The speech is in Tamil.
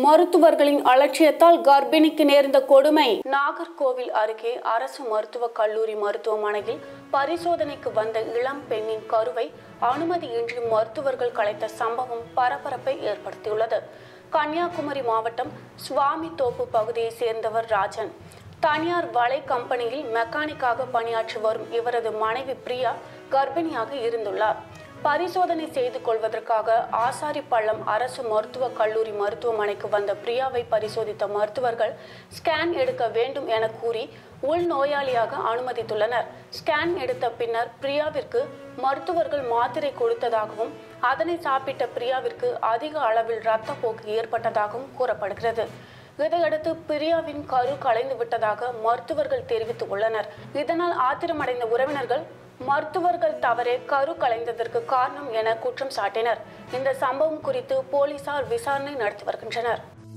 மருத்துவர்களின் அலட்சியத்தால் கர்ப்பிணிக்கு நேர்ந்த கொடுமை நாகர்கோவில் அருகே அரசு மருத்துவக் கல்லூரி மருத்துவமனையில் பரிசோதனைக்கு வந்த இளம் பெண்ணின் கருவை அனுமதியின்றி மருத்துவர்கள் கலைத்த சம்பவம் பரபரப்பை ஏற்படுத்தியுள்ளது கன்னியாகுமரி மாவட்டம் சுவாமி தோப்பு பகுதியைச் சேர்ந்தவர் ராஜன் தனியார் வலை கம்பெனியில் மெக்கானிக்காக பணியாற்றி வரும் இவரது மனைவி பிரியா கர்ப்பிணியாக இருந்துள்ளார் பரிசோதனை செய்து கொள்வதற்காக ஆசாரிப்பள்ளம் அரசு மருத்துவக் கல்லூரி மருத்துவமனைக்கு வந்த பிரியாவை பரிசோதித்த மருத்துவர்கள் ஸ்கேன் எடுக்க வேண்டும் என கூறி உள்நோயாளியாக அனுமதித்துள்ளனர் ஸ்கேன் எடுத்த பின்னர் பிரியாவிற்கு மருத்துவர்கள் மாத்திரை கொடுத்ததாகவும் அதனை சாப்பிட்ட பிரியாவிற்கு அதிக அளவில் இரத்தப்போக்கு ஏற்பட்டதாகவும் கூறப்படுகிறது இதையடுத்து பிரியாவின் கரு கலைந்து விட்டதாக மருத்துவர்கள் தெரிவித்து உள்ளனர் இதனால் ஆத்திரமடைந்த உறவினர்கள் மருத்துவர்கள் தவறே கரு கலைந்ததற்கு காரணம் என குற்றம் சாட்டினர் இந்த சம்பவம் குறித்து போலீசார் விசாரணை நடத்தி வருகின்றனர்